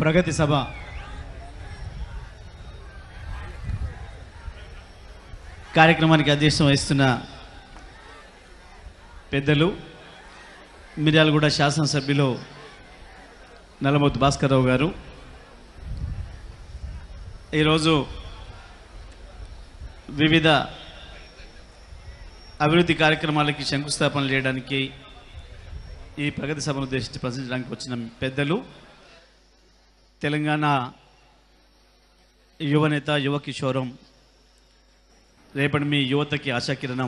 ప్రగతి సభ కార్యక్రమానికి అధ్యక్షం వహిస్తున్న పెద్దలు మిర్యాలగూడ శాసనసభ్యులు నల్లమూర్తి భాస్కర్రావు గారు ఈరోజు వివిధ అభివృద్ధి కార్యక్రమాలకి శంకుస్థాపన చేయడానికి ఈ ప్రగతి సభను ఉద్దేశించి ప్రశ్నించడానికి వచ్చిన పెద్దలు తెలంగాణ యువనేత యువ కిషోరం రేపటి మీ యువతకి ఆశాకిరణం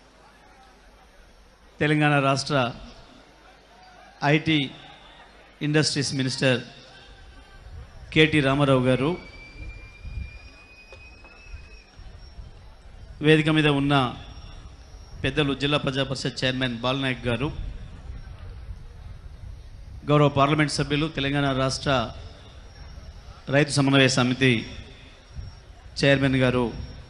తెలంగాణ రాష్ట్ర IT industries minister KT Rama Rao గారు వేదిక మీద ఉన్న పెద్దలు జిల్లా ప్రజా పరిషత్ చైర్మన్ బాలనాయక్ గారు గౌరవ పార్లమెంట్ సభ్యులు తెలంగాణ రాష్ట్ర రైతు సమన్వయ సమితి చైర్మన్ గారు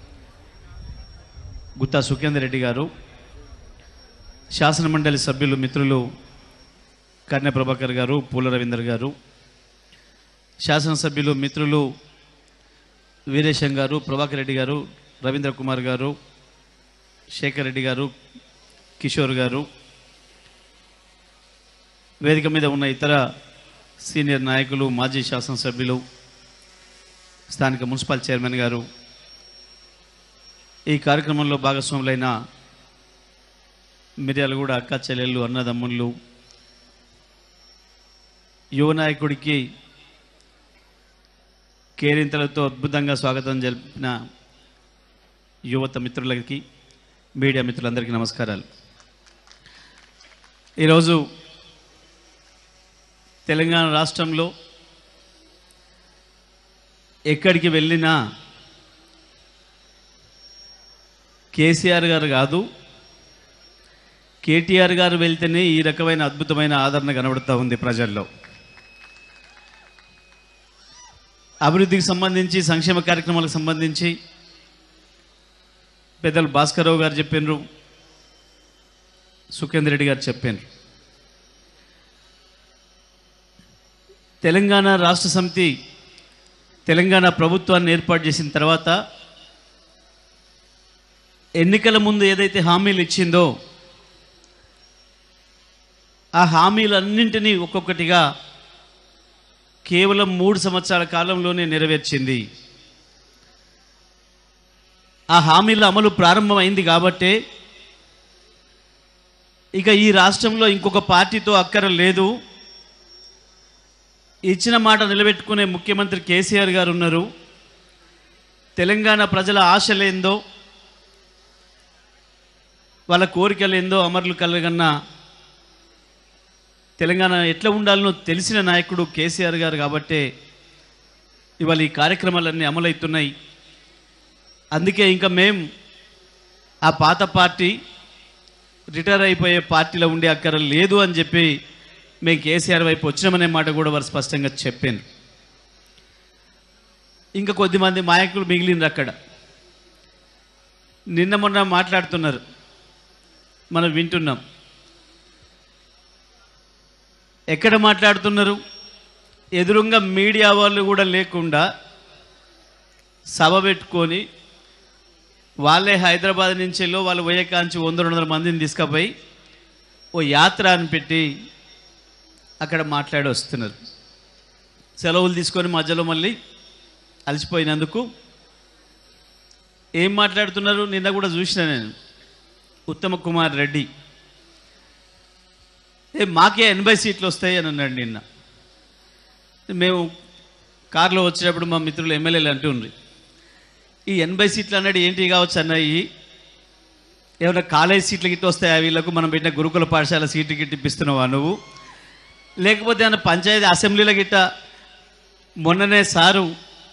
గుత్తా సుఖేందర్ రెడ్డి గారు శాసన మండలి సభ్యులు మిత్రులు కన్య ప్రభాకర్ గారు పూల రవీందర్ గారు శాసనసభ్యులు మిత్రులు వీరేశం గారు ప్రభాకర్ రెడ్డి గారు రవీంద్ర కుమార్ గారు శేఖర్ రెడ్డి గారు కిషోర్ గారు వేదిక మీద ఉన్న ఇతర సీనియర్ నాయకులు మాజీ శాసనసభ్యులు స్థానిక మున్సిపల్ చైర్మన్ గారు ఈ కార్యక్రమంలో భాగస్వాములైన మిర్యాలగూడ అక్క చెల్లెళ్ళు అన్నదమ్ముళ్ళు యువ నాయకుడికి కేరింతలతో అద్భుతంగా స్వాగతం జరిపిన యువత మిత్రులకి మీడియా మిత్రులందరికీ నమస్కారాలు ఈరోజు తెలంగాణ రాష్ట్రంలో ఎక్కడికి వెళ్ళినా కేసీఆర్ గారు కాదు కేటీఆర్ గారు వెళ్తేనే ఈ రకమైన అద్భుతమైన ఆదరణ కనబడుతూ ఉంది ప్రజల్లో అభివృద్ధికి సంబంధించి సంక్షేమ కార్యక్రమాలకు సంబంధించి పెద్దలు భాస్కర్రావు గారు చెప్పినారు సుఖేందర్ రెడ్డి గారు చెప్పారు తెలంగాణ రాష్ట్ర సమితి తెలంగాణ ప్రభుత్వాన్ని ఏర్పాటు చేసిన తర్వాత ఎన్నికల ముందు ఏదైతే హామీలు ఇచ్చిందో ఆ హామీలన్నింటినీ ఒక్కొక్కటిగా కేవలం మూడు సంవత్సరాల కాలంలోనే నెరవేర్చింది ఆ హామీల అమలు ప్రారంభమైంది కాబట్టే ఇక ఈ రాష్ట్రంలో ఇంకొక పార్టీతో అక్కర లేదు ఇచ్చిన మాట నిలబెట్టుకునే ముఖ్యమంత్రి కేసీఆర్ గారు ఉన్నారు తెలంగాణ ప్రజల ఆశలేందో వాళ్ళ కోరికలేందో అమరులు కలగన్న తెలంగాణ ఎట్లా ఉండాలనో తెలిసిన నాయకుడు కేసీఆర్ గారు కాబట్టే ఇవాళ ఈ కార్యక్రమాలన్నీ అమలవుతున్నాయి అందుకే ఇంకా మేం ఆ పాత పార్టీ రిటైర్ అయిపోయే పార్టీలో ఉండే అక్కర లేదు అని చెప్పి మేము కేసీఆర్ వైపు వచ్చినామనే మాట కూడా వారు స్పష్టంగా చెప్పాను ఇంకా కొద్దిమంది నాయకులు మిగిలినరు అక్కడ నిన్న మొన్న మాట్లాడుతున్నారు మనం వింటున్నాం ఎక్కడ మాట్లాడుతున్నారు ఎదురుగా మీడియా వాళ్ళు కూడా లేకుండా సభ పెట్టుకొని వాళ్ళే హైదరాబాద్ నుంచి వెళ్ళో వాళ్ళు పోయే కాంచి వంద రెండు వందల మందిని తీసుకుపోయి ఓ యాత్ర అని పెట్టి అక్కడ మాట్లాడి వస్తున్నారు సెలవులు తీసుకొని మధ్యలో మళ్ళీ అలసిపోయినందుకు ఏం మాట్లాడుతున్నారు నిన్న కూడా చూసిన నేను ఉత్తమ కుమార్ రెడ్డి ఏ మాకే ఎనభై సీట్లు వస్తాయి అని అన్నాడు నిన్న మేము కారులో వచ్చేటప్పుడు మా మిత్రులు ఎమ్మెల్యేలు అంటుండ్రి ఈ ఎనభై సీట్లు అన్నాడు ఏంటి కావచ్చు అన్నాయి ఏమైనా కాలేజ్ సీట్లు గిట్ట వస్తాయా వీళ్ళకు మనం పెట్టిన గురుకుల పాఠశాల సీట్లు గిట్ట ఇప్పిస్తున్నావా నువ్వు లేకపోతే ఏమైనా పంచాయతీ అసెంబ్లీల గిట్ట మొన్ననే సారు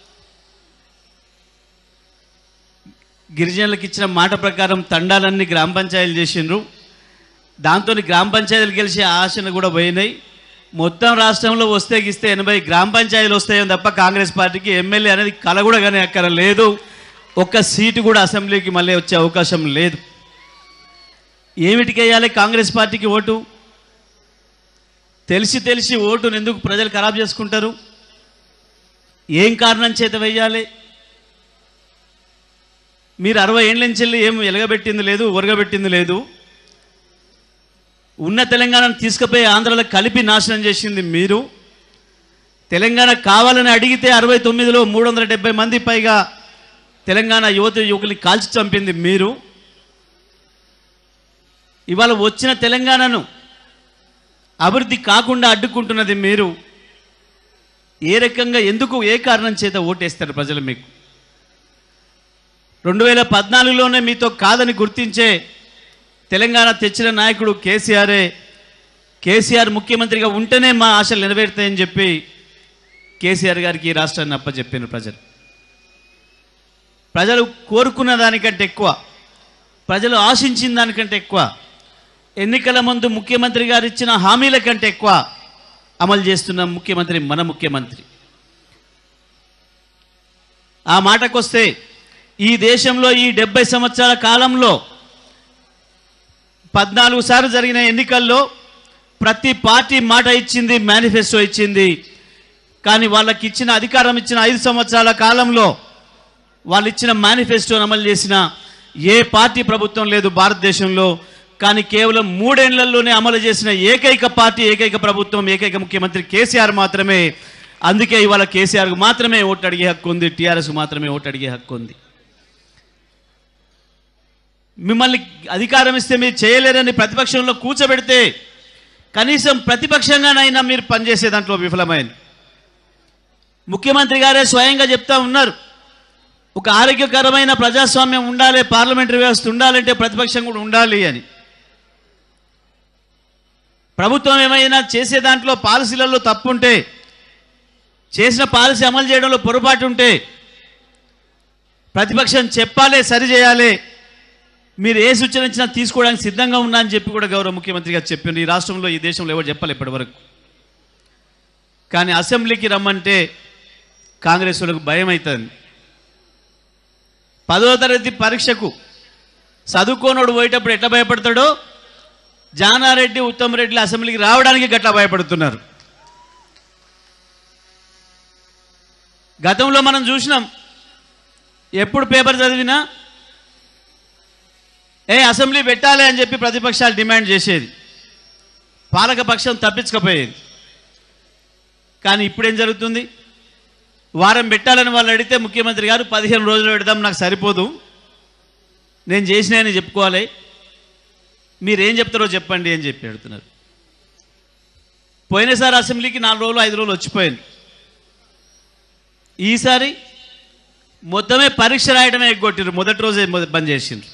గిరిజనులకు ఇచ్చిన మాట ప్రకారం తండాలన్నీ గ్రామ పంచాయతీలు చేసిండ్రు దాంతో గ్రామ పంచాయతీలు గెలిచే ఆశను కూడా పోయినాయి మొత్తం రాష్ట్రంలో వస్తే గిస్తే ఎనభై గ్రామ పంచాయతీలు వస్తాయని తప్ప కాంగ్రెస్ పార్టీకి ఎమ్మెల్యే అనేది కల కూడా కానీ అక్కడ లేదు ఒక్క సీటు కూడా అసెంబ్లీకి మళ్ళీ వచ్చే అవకాశం లేదు ఏమిటికి వేయాలి కాంగ్రెస్ పార్టీకి ఓటు తెలిసి తెలిసి ఓటును ఎందుకు ప్రజలు ఖరాబ్ చేసుకుంటారు ఏం కారణం చేత వెయ్యాలి మీరు అరవై ఏళ్ళ నుంచి వెళ్ళి ఏం ఎలగబెట్టింది లేదు ఒరగబెట్టింది లేదు ఉన్న తెలంగాణను తీసుకుపోయి ఆంధ్రలో కలిపి నాశనం చేసింది మీరు తెలంగాణ కావాలని అడిగితే అరవై తొమ్మిదిలో మూడు వందల డెబ్బై మంది పైగా తెలంగాణ యువత యువకుల్ని కాల్చి చంపింది మీరు ఇవాళ వచ్చిన తెలంగాణను అభివృద్ధి కాకుండా అడ్డుకుంటున్నది మీరు ఏ రకంగా ఎందుకు ఏ కారణం చేత ఓటేస్తారు ప్రజలు మీకు రెండు వేల పద్నాలుగులోనే మీతో కాదని గుర్తించే తెలంగాణ తెచ్చిన నాయకుడు కేసీఆరే కేసీఆర్ ముఖ్యమంత్రిగా ఉంటేనే మా ఆశలు నెరవేరుతాయని చెప్పి కేసీఆర్ గారికి ఈ రాష్ట్రాన్ని అప్పచెప్పిన ప్రజలు ప్రజలు కోరుకున్న దానికంటే ఎక్కువ ప్రజలు ఆశించిన దానికంటే ఎక్కువ ఎన్నికల ముందు ముఖ్యమంత్రి గారు ఇచ్చిన హామీల కంటే ఎక్కువ అమలు చేస్తున్న ముఖ్యమంత్రి మన ముఖ్యమంత్రి ఆ మాటకొస్తే ఈ దేశంలో ఈ డెబ్బై సంవత్సరాల కాలంలో పద్నాలుగు సార్లు జరిగిన ఎన్నికల్లో ప్రతి పార్టీ మాట ఇచ్చింది మేనిఫెస్టో ఇచ్చింది కానీ వాళ్ళకి ఇచ్చిన అధికారం ఇచ్చిన ఐదు సంవత్సరాల కాలంలో వాళ్ళు ఇచ్చిన మేనిఫెస్టోను అమలు చేసిన ఏ పార్టీ ప్రభుత్వం లేదు భారతదేశంలో కానీ కేవలం మూడేళ్లలోనే అమలు చేసిన ఏకైక పార్టీ ఏకైక ప్రభుత్వం ఏకైక ముఖ్యమంత్రి కేసీఆర్ మాత్రమే అందుకే ఇవాళ కేసీఆర్కు మాత్రమే ఓటు అడిగే హక్కు ఉంది టీఆర్ఎస్కు మాత్రమే ఓటు అడిగే హక్కు ఉంది మిమ్మల్ని అధికారం ఇస్తే మీరు చేయలేరని ప్రతిపక్షంలో కూర్చోబెడితే కనీసం ప్రతిపక్షంగానైనా మీరు పనిచేసే దాంట్లో విఫలమైంది ముఖ్యమంత్రి గారే స్వయంగా చెప్తా ఉన్నారు ఒక ఆరోగ్యకరమైన ప్రజాస్వామ్యం ఉండాలి పార్లమెంటరీ వ్యవస్థ ఉండాలంటే ప్రతిపక్షం కూడా ఉండాలి అని ప్రభుత్వం ఏమైనా చేసే దాంట్లో పాలసీలలో తప్పుంటే చేసిన పాలసీ అమలు చేయడంలో పొరపాటు ఉంటే ప్రతిపక్షం చెప్పాలి సరి చేయాలి మీరు ఏ సూచన ఇచ్చినా తీసుకోవడానికి సిద్ధంగా ఉన్నా అని చెప్పి కూడా గౌరవ ముఖ్యమంత్రి గారు చెప్పింది ఈ రాష్ట్రంలో ఈ దేశంలో ఎవరు చెప్పాలి ఇప్పటివరకు కానీ అసెంబ్లీకి రమ్మంటే కాంగ్రెస్ వాళ్ళకు భయం అవుతుంది పదో తరగతి పరీక్షకు చదువుకోనోడు పోయేటప్పుడు ఎట్లా భయపడతాడో జానారెడ్డి ఉత్తమ్ రెడ్డి అసెంబ్లీకి రావడానికి గట్లా భయపడుతున్నారు గతంలో మనం చూసినాం ఎప్పుడు పేపర్ చదివినా ఏ అసెంబ్లీ పెట్టాలి అని చెప్పి ప్రతిపక్షాలు డిమాండ్ చేసేది పాలకపక్షం తప్పించకపోయేది కానీ ఇప్పుడేం జరుగుతుంది వారం పెట్టాలని వాళ్ళు అడిగితే ముఖ్యమంత్రి గారు పదిహేను రోజులు పెడదాం నాకు సరిపోదు నేను చేసినాయని చెప్పుకోవాలి మీరేం చెప్తారో చెప్పండి అని చెప్పి అడుగుతున్నారు పోయినసారి అసెంబ్లీకి నాలుగు రోజులు ఐదు రోజులు వచ్చిపోయింది ఈసారి మొత్తమే పరీక్ష రాయడమే ఎగ్గొట్టిరు మొదటి రోజే మొద- బంద్ చేసిండ్రు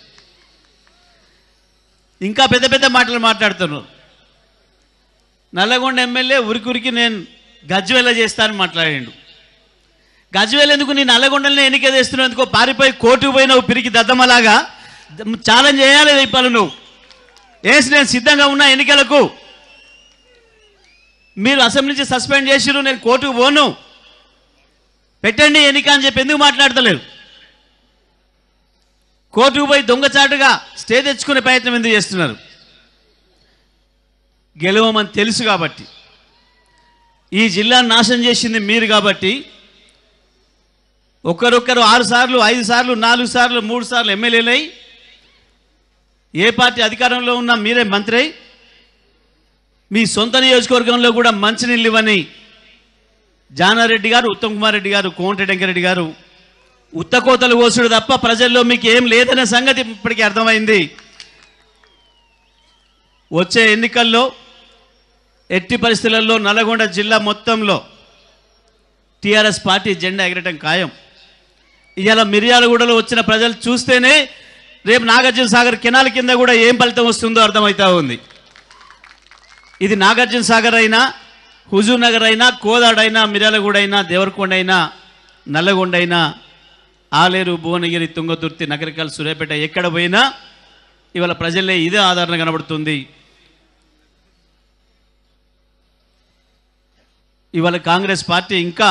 ఇంకా పెద్ద పెద్ద మాటలు మాట్లాడుతున్నారు నల్లగొండ ఎమ్మెల్యే ఉరికి నేను గజ్వేల చేస్తానని మాట్లాడిండు గజ్వేల్ ఎందుకు నీ నల్లగొండలనే ఎన్నిక చేస్తున్నందుకో పారిపోయి కోర్టుకు పోయినావు పిరికి దద్దమ్మలాగా ఛాలెంజ్ చేయాలి రేపాలు నువ్వు వేసి నేను సిద్ధంగా ఉన్నా ఎన్నికలకు మీరు అసెంబ్లీ నుంచి సస్పెండ్ చేసిరు నేను కోర్టుకు పోను పెట్టండి ఎన్నిక అని చెప్పి ఎందుకు మాట్లాడతలేరు కోర్టుకు పోయి దొంగచాటుగా స్టే తెచ్చుకునే ప్రయత్నం ఎందుకు చేస్తున్నారు గెలవమని తెలుసు కాబట్టి ఈ జిల్లాను నాశనం చేసింది మీరు కాబట్టి ఒకరొకరు ఆరు సార్లు ఐదు సార్లు నాలుగు సార్లు మూడు సార్లు ఎమ్మెల్యేలై ఏ పార్టీ అధికారంలో ఉన్నా మీరే మంత్రి అయి మీ సొంత నియోజకవర్గంలో కూడా మంచినీళ్ళు ఇవ్వని జానారెడ్డి గారు ఉత్తమ్ కుమార్ రెడ్డి గారు కోమటిరెడ్డి వెంకరెడ్డి గారు ఉత్తకోతలు కోసుడు తప్ప ప్రజల్లో మీకు ఏం లేదనే సంగతి ఇప్పటికీ అర్థమైంది వచ్చే ఎన్నికల్లో ఎట్టి పరిస్థితులలో నల్గొండ జిల్లా మొత్తంలో టీఆర్ఎస్ పార్టీ జెండా ఎగరటం ఖాయం ఇవాళ మిర్యాలగూడలో వచ్చిన ప్రజలు చూస్తేనే రేపు నాగార్జున సాగర్ కెనాల్ కింద కూడా ఏం ఫలితం వస్తుందో అర్థమవుతా ఉంది ఇది నాగార్జున సాగర్ అయినా హుజూర్ నగర్ అయినా కోదాడైనా మిర్యాలగూడ అయినా దేవరకొండ అయినా నల్లగొండ అయినా ఆలేరు భువనగిరి తుంగతుర్తి నగరికల్ సూర్యాపేట ఎక్కడ పోయినా ఇవాళ ప్రజలే ఇదే ఆదరణ కనబడుతుంది ఇవాళ కాంగ్రెస్ పార్టీ ఇంకా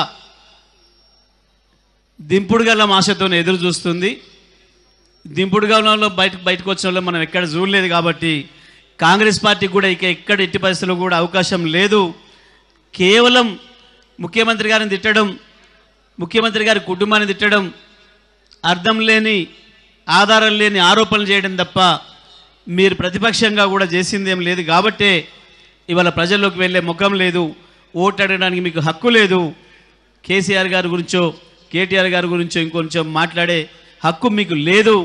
దింపుడు గల ఆశతో ఎదురు చూస్తుంది దింపుడు గలంలో బయట బయటకు వచ్చిన వాళ్ళు మనం ఎక్కడ చూడలేదు కాబట్టి కాంగ్రెస్ పార్టీ కూడా ఇక ఎక్కడ ఎట్టి పరిస్థితుల్లో కూడా అవకాశం లేదు కేవలం ముఖ్యమంత్రి గారిని తిట్టడం ముఖ్యమంత్రి గారి కుటుంబాన్ని తిట్టడం అర్థం లేని ఆధారం లేని ఆరోపణలు చేయడం తప్ప మీరు ప్రతిపక్షంగా కూడా చేసిందేం లేదు కాబట్టే ఇవాళ ప్రజల్లోకి వెళ్ళే ముఖం లేదు ఓటు అడగడానికి మీకు హక్కు లేదు కేసీఆర్ గారి గురించో కేటీఆర్ గారి గురించో ఇంకొంచెం మాట్లాడే హక్కు మీకు లేదు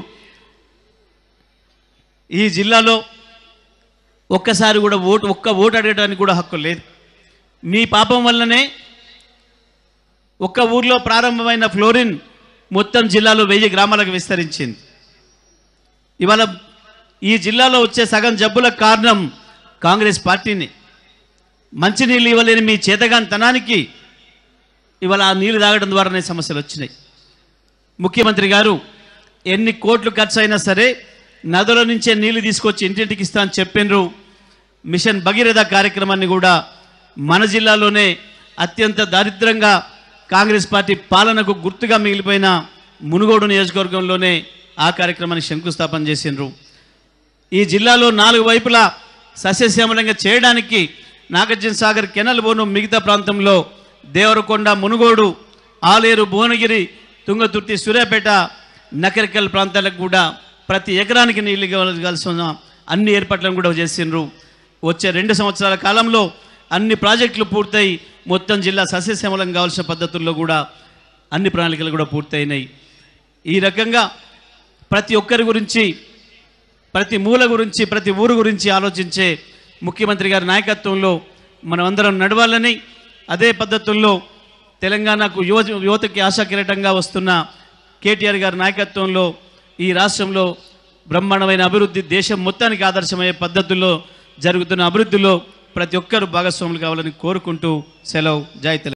ఈ జిల్లాలో ఒక్కసారి కూడా ఓటు ఒక్క ఓటు అడగడానికి కూడా హక్కు లేదు మీ పాపం వల్లనే ఒక్క ఊర్లో ప్రారంభమైన ఫ్లోరిన్ మొత్తం జిల్లాలో వెయ్యి గ్రామాలకు విస్తరించింది ఇవాళ ఈ జిల్లాలో వచ్చే సగం జబ్బులకు కారణం కాంగ్రెస్ పార్టీని మంచినీళ్ళు ఇవ్వలేని మీ చేతగాంతనానికి ఇవాళ ఆ నీళ్లు తాగడం ద్వారానే సమస్యలు వచ్చినాయి ముఖ్యమంత్రి గారు ఎన్ని కోట్లు ఖర్చు అయినా సరే నదుల నుంచే నీళ్లు తీసుకొచ్చి ఇంటింటికి ఇస్తా అని చెప్పిండ్రు మిషన్ భగీరథ కార్యక్రమాన్ని కూడా మన జిల్లాలోనే అత్యంత దారిద్రంగా కాంగ్రెస్ పార్టీ పాలనకు గుర్తుగా మిగిలిపోయిన మునుగోడు నియోజకవర్గంలోనే ఆ కార్యక్రమాన్ని శంకుస్థాపన చేసిండ్రు ఈ జిల్లాలో నాలుగు వైపులా సస్యశ్యామలంగా చేయడానికి నాగార్జున సాగర్ కెనల్ బోను మిగతా ప్రాంతంలో దేవరకొండ మునుగోడు ఆలేరు భువనగిరి తుంగతుర్తి సూర్యాపేట నకరికల్ ప్రాంతాలకు కూడా ప్రతి ఎకరానికి నీళ్లు ఇవ్వగలసిన అన్ని ఏర్పాట్లను కూడా చేసిండ్రు వచ్చే రెండు సంవత్సరాల కాలంలో అన్ని ప్రాజెక్టులు పూర్తయి మొత్తం జిల్లా సస్యశ్యామలం కావాల్సిన పద్ధతుల్లో కూడా అన్ని ప్రణాళికలు కూడా పూర్తయినాయి ఈ రకంగా ప్రతి ఒక్కరి గురించి ప్రతి మూల గురించి ప్రతి ఊరు గురించి ఆలోచించే ముఖ్యమంత్రి గారి నాయకత్వంలో మనమందరం నడవాలని అదే పద్ధతుల్లో తెలంగాణకు యువ యువతకి ఆశాకిరటంగా వస్తున్న కేటీఆర్ గారి నాయకత్వంలో ఈ రాష్ట్రంలో బ్రహ్మాండమైన అభివృద్ధి దేశం మొత్తానికి ఆదర్శమయ్యే పద్ధతుల్లో జరుగుతున్న అభివృద్ధిలో ప్రతి ఒక్కరు భాగస్వాములు కావాలని కోరుకుంటూ సెలవు జై తెలంగాణ